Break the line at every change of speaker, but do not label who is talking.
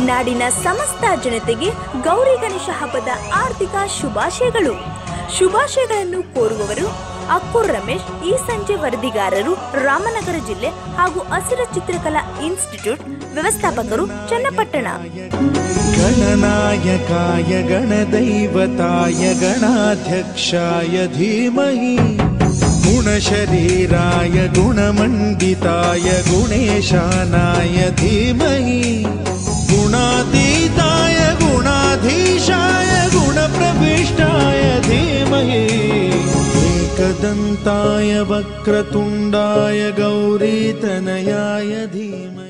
ನಾಡಿನ ಸಮಸ್ತ ಜನತೆಗೆ ಗೌರಿ ಗಣೇಶ ಹಬ್ಬದ ಆರ್ಥಿಕ ಶುಭಾಶಯಗಳು ಶುಭಾಶಯಗಳನ್ನು ಕೋರುವವರು ಅಕ್ಕೂರ್ ರಮೇಶ್ ಈ ಸಂಜೆ ವರದಿಗಾರರು ರಾಮನಗರ ಜಿಲ್ಲೆ ಹಾಗೂ ಹಸಿರ ಚಿತ್ರಕಲಾ ಇನ್ಸ್ಟಿಟ್ಯೂಟ್ ವ್ಯವಸ್ಥಾಪಕರು ಚನ್ನಪಟ್ಟಣ
गणनायकाय गणदैवताय गणाध्यक्षाय धीमहि गुणशरीराय गुणमण्डिताय गुणेशानाय धीमहि गुणातीताय गुणाधीशाय गुणप्रविष्टाय धीमहि एकदन्ताय वक्रतुण्डाय गौरीतनयाय धीमहि